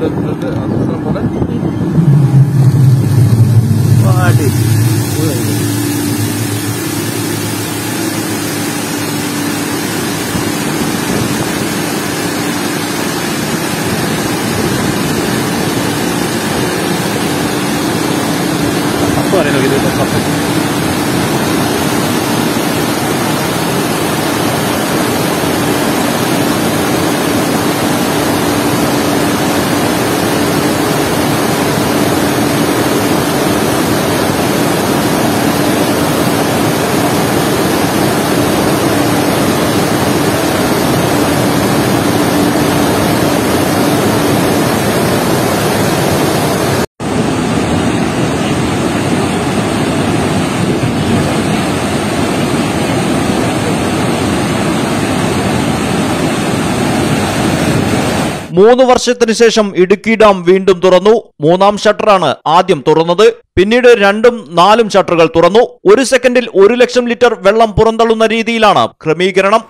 എത്തുന്നുണ്ട് എത്തുന്നുണ്ട് അത് പോലെ പാടി അപ്പോൾ അറിയാലോ ഇത് കപ്പ മൂന്ന് വർഷത്തിനു ശേഷം ഇടുക്കി ഡാം വീണ്ടും തുറന്നു മൂന്നാം ഷട്ടറാണ് ആദ്യം തുറന്നത് പിന്നീട് രണ്ടും നാലും ഷട്ടറുകൾ തുറന്നു ഒരു സെക്കൻഡിൽ ഒരു ലക്ഷം ലിറ്റർ വെള്ളം പുറന്തള്ളുന്ന രീതിയിലാണ് ക്രമീകരണം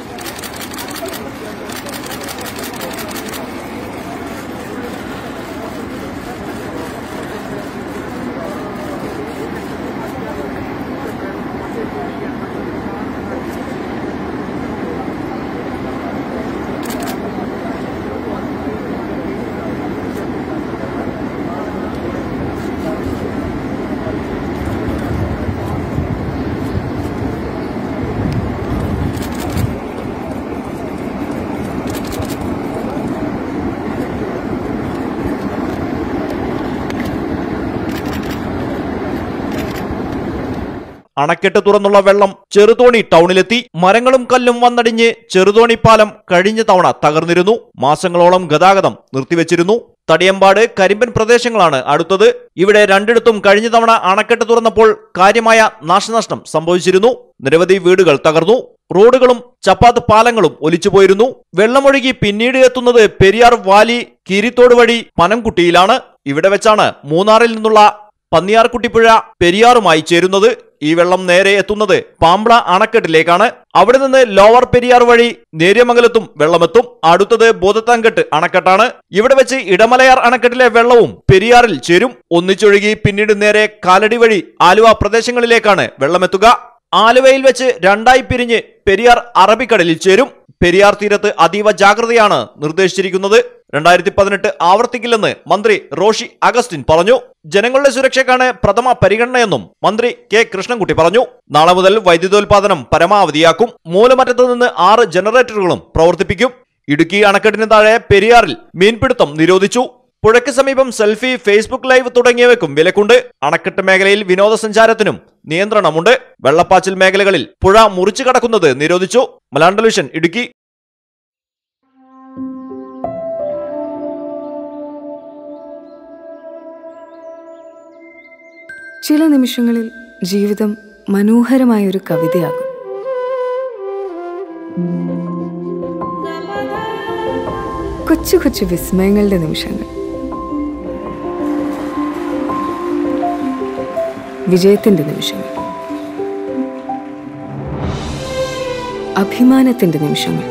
അണക്കെട്ട് തുറന്നുള്ള വെള്ളം ചെറുതോണി ടൗണിലെത്തി മരങ്ങളും കല്ലും വന്നടിഞ്ഞ് ചെറുതോണി പാലം കഴിഞ്ഞ തവണ തകർന്നിരുന്നു മാസങ്ങളോളം ഗതാഗതം നിർത്തിവെച്ചിരുന്നു തടിയമ്പാട് കരിമ്പൻ പ്രദേശങ്ങളാണ് അടുത്തത് ഇവിടെ രണ്ടിടത്തും കഴിഞ്ഞ തവണ അണക്കെട്ട് തുറന്നപ്പോൾ കാര്യമായ നാശനഷ്ടം സംഭവിച്ചിരുന്നു നിരവധി വീടുകൾ തകർന്നു റോഡുകളും ചപ്പാത്ത് പാലങ്ങളും ഒലിച്ചുപോയിരുന്നു വെള്ളമൊഴുകി പിന്നീട് എത്തുന്നത് പെരിയാർ വാലി കീരിത്തോട് വഴി പനംകുട്ടിയിലാണ് ഇവിടെ വെച്ചാണ് മൂന്നാറിൽ നിന്നുള്ള പന്നിയാർകുട്ടിപ്പുഴ പെരിയാറുമായി ചേരുന്നത് ഈ വെള്ളം നേരെ എത്തുന്നത് പാമ്പ്ള അണക്കെട്ടിലേക്കാണ് അവിടെ നിന്ന് ലോവർ പെരിയാർ വഴി നേര്യമംഗലത്തും വെള്ളമെത്തും അടുത്തത് ബോധത്താൻകെട്ട് അണക്കെട്ടാണ് ഇവിടെ വെച്ച് ഇടമലയാർ അണക്കെട്ടിലെ വെള്ളവും പെരിയാറിൽ ചേരും ഒന്നിച്ചൊഴുകി പിന്നീട് നേരെ കാലടി വഴി ആലുവ പ്രദേശങ്ങളിലേക്കാണ് വെള്ളമെത്തുക ആലുവയിൽ വെച്ച് രണ്ടായി പിരിഞ്ഞ് പെരിയാർ അറബിക്കടലിൽ ചേരും പെരിയാർ തീരത്ത് അതീവ ജാഗ്രതയാണ് നിർദ്ദേശിച്ചിരിക്കുന്നത് രണ്ടായിരത്തി പതിനെട്ട് ആവർത്തിക്കില്ലെന്ന് മന്ത്രി റോഷി അഗസ്റ്റിൻ പറഞ്ഞു ജനങ്ങളുടെ സുരക്ഷയ്ക്കാണ് പ്രഥമ പരിഗണനയെന്നും മന്ത്രി കെ കൃഷ്ണൻകുട്ടി പറഞ്ഞു നാളെ മുതൽ വൈദ്യുതോൽപാദനം പരമാവധിയാക്കും മൂലമറ്റത്ത് നിന്ന് ആറ് ജനറേറ്ററുകളും പ്രവർത്തിപ്പിക്കും ഇടുക്കി അണക്കെട്ടിന് താഴെ പെരിയാറിൽ മീൻപിടുത്തം നിരോധിച്ചു പുഴയ്ക്ക് സമീപം സെൽഫി ഫേസ്ബുക്ക് ലൈവ് തുടങ്ങിയവയ്ക്കും വിലക്കുണ്ട് അണക്കെട്ട് മേഖലയിൽ വിനോദസഞ്ചാരത്തിനും നിയന്ത്രണമുണ്ട് വെള്ളപ്പാച്ചിൽ മേഖലകളിൽ പുഴ മുറിച്ചു കടക്കുന്നത് നിരോധിച്ചു മലയാളം ടെലിവിഷൻ ഇടുക്കി ചില നിമിഷങ്ങളിൽ ജീവിതം മനോഹരമായ ഒരു കവിതയാകും കൊച്ചു കൊച്ചു വിസ്മയങ്ങളുടെ നിമിഷങ്ങൾ വിജയത്തിന്റെ നിമിഷങ്ങൾ അഭിമാനത്തിന്റെ നിമിഷങ്ങൾ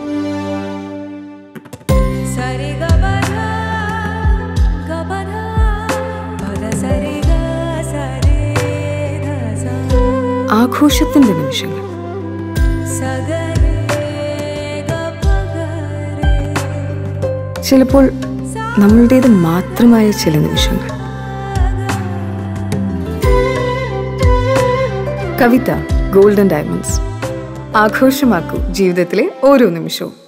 സരി ഗബധ ഗബധ പദ സരി ഗ സരി ധ സ ആഘോഷത്തിന്റെ നിമിഷങ്ങൾ സഗരേ ഗ പഗരേ ചിലപ്പോൾ നമ്മളുടേത് മാത്രമായ ചില നിമിഷങ്ങൾ കവിത ഗോൾഡൻ ഡയമണ്ട്സ് ആഘോഷമാക്കൂ ജീവിതത്തിലെ ഓരോ നിമിഷവും